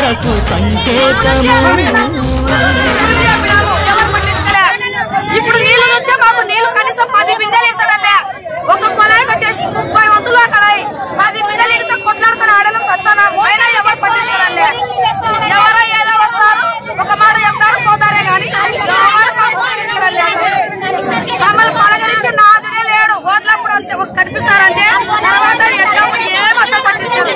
కరుణకు సంకేతము ఇప్పుడు నీళ్లు వచ్చే మాకు నీళ్లు కనీసం పది బిందెలు ఇస్తాడంటే ఒక కొలాయికి వచ్చేసి ముప్పై వంతులు అక్కడ పది బిందెలు ఇస్తే కొట్లాడుకుని ఆడడం సత్తానా అయినా ఎవరు పట్టించారండి ఎవరో ఏదో వస్తారు ఒక మాట చెప్తారు పోతారే కానీ ఎవరు పట్టించుకోరండి అసలు. మమ్మల్ని పలకరించి నాదుడే లేడు ఓట్లప్పుడు అంతే ఒక కనిపిస్తారంటే తర్వాత ఎట్లప్పుడు ఏం అసలు పట్టించారు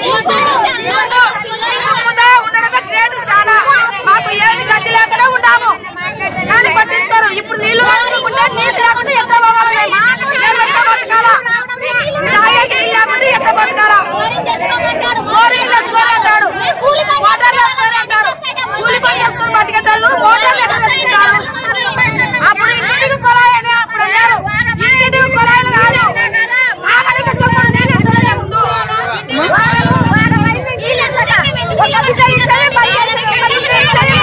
ముందే ఉండడమే గ్రేట్ చాలా మాకు ఏమి గతి లేకుండా ఉన్నాము కానీ పట్టించుకోరు ఇప్పుడు నీళ్లు ఉంటే నీళ్ళు లేకుండా ఎంత పోవాలి మేము ఎంత బతకాలా తాగే నీళ్ళు లేకుండా ఎంత బతకాలా మోరీలు తెచ్చుకోరంటాడు మోటార్లు వేసుకోరంటాడు కూలి పని చేసుకుని బతికేటోళ్ళు మోటార్లు ఎక్కడ తెచ్చుకుంటారు అప్పుడు ఇంటికి కొలాయని అప్పుడు లేరు ఇంటికి కొలాయలు కాదు తాగడానికి చుట్టూ నీళ్ళు ఇస్తలే ముందు ఒక బిడ్డ ఇస్తేనే పది ఎకరాలకి ఒక బిడ్డ ఇస్తేనే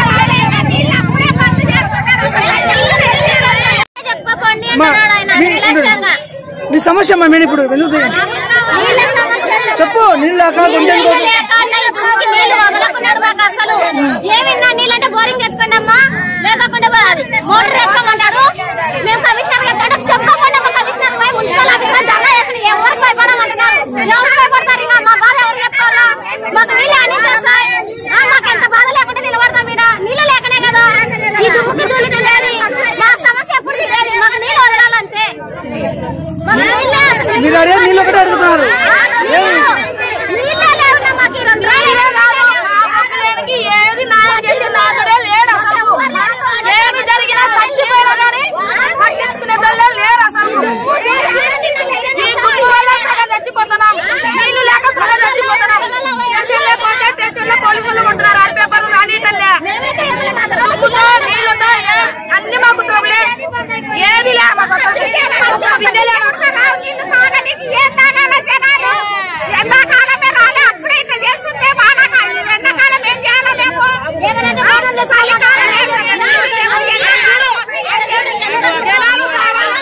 చెప్పుకోండి మా అంటున్నాడు ఆయన మీ- నిర్లక్ష్యంగా. నీ సమస్య అమ్మా మీరు ఇప్పుడు ఎందుకు నీళ్ళ సమస్య. చెప్పు నీళ్ళు లేక గుండె నీళ్ళు లేక అన్న ఇప్పుడు నీళ్ళు వదలకున్నాడు మాకు అసలు ఏమిన్నా నీళ్ళంటే బోరింగ్ తెచ్చుకోండి అమ్మా లేకపోతే అది మోటార్ వేసుకోమంటాడు మేము కమిషనర్ చెప్తాడు చెప్పుకోకుండా మా కమిషనర్ పై మున్సిపల్ ఆఫీసర్ దండా వేసుకుని ఎవరు భయపడమంటున్నారు ఎవరు భయపడతారు ఇంకా మా బాధ ఎవరు చెప్పుకోవాలా మాకు నీళ్ళు అన్ని చేస్తాయి ఆ, మాకు ఎంత బాధ లేకుండా నిలబడతాం ఈడ నీళ్ళు లేకనే కదా ఈ దుమ్ముకి ధూళికి లేదు మా సమస్య ఎప్పుడు తీరేది మాకు నీళ్ళు వదలాలంతే మాకు నీళ్ళే అసలు మీరు అడిగే నీళ్ళు ఒకటే అడుగుతున్నారు నీళ్ళే లేవున్నా మాకు ఈ రెండు నీళ్ళే కాదు, ఆ పక్కలేనికి ఏది న్యాయం చేసే నాదుడే లేడు అసలు. ఏమి జరిగినా చచ్చిపోయినా కానీ పట్టించుకునే వాళ్ళే లేరు అసలు ఈ గుడ్డు వల్ల సగం చచ్చిపోతున్నాం నీళ్లు లేక సగం చచ్చిపోతున్నాం స్టేషన్లో పోతే స్టేషన్లో పోలీసులు కొంటున్నారు ఆ పేపర్ రానిటల్లే ఉప్పుతో నీళ్ళుతో ఏ- అన్ని మాకు ట్రబులే ఏది లే మాకు అసలు ఒక బిడ్డ లే మాకు. ఎండాకాలమే రాలే అప్పుడే ఇట్లా చేస్తుంటే వానాకాలం ఎండాకాలం ఏం చేయాలో మేము ఆ, చలికాలం ఏం చేయాలో? జనాలు సావాలి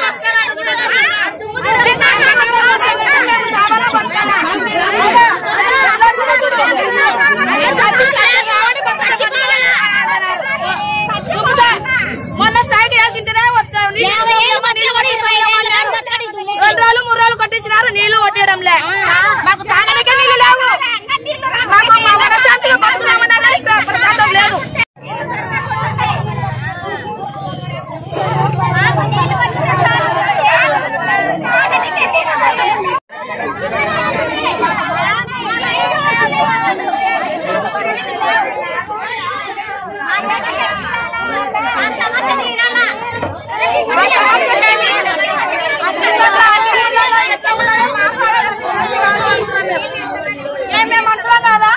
మొన్న స్ట్రైక్ చేసింటేనే వచ్చావు యాభై ఏళ్ళు మధ్య కూడా ఇరవై ఐదు ఏళ్ళు కాదు బతకడు ఈ దుమ్ముకి. రెండు రోజులు మూడు రోజులు కొట్టించినారు నీళ్లు కొట్టేయడంలే మాకు తాగడానికి నీళ్లు లేవు మాకు మా మనశాంతిగా బతుకుదామన్నా కానీ ప్ర- ప్రశాంతం లేదు మా సమస్య తీరాలా? ఏం మేము మనుషులం కాదా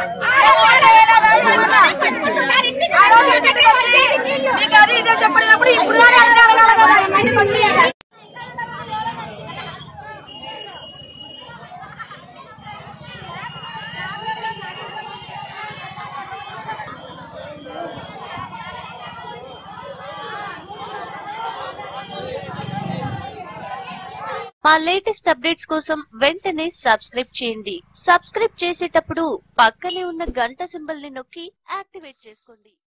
ఆ రోజు ఇంటికి వచ్చి మీకు అది ఇదే చెప్పినప్పుడు ఇప్పుడు కానీ అదే అడగాలి కదా ఇంటికి వచ్చి మా లేటెస్ట్ అప్డేట్స్ కోసం వెంటనే సబ్స్క్రైబ్ చేయండి సబ్స్క్రైబ్ చేసేటప్పుడు పక్కనే ఉన్న గంట సింబల్ ని నొక్కి యాక్టివేట్ చేసుకోండి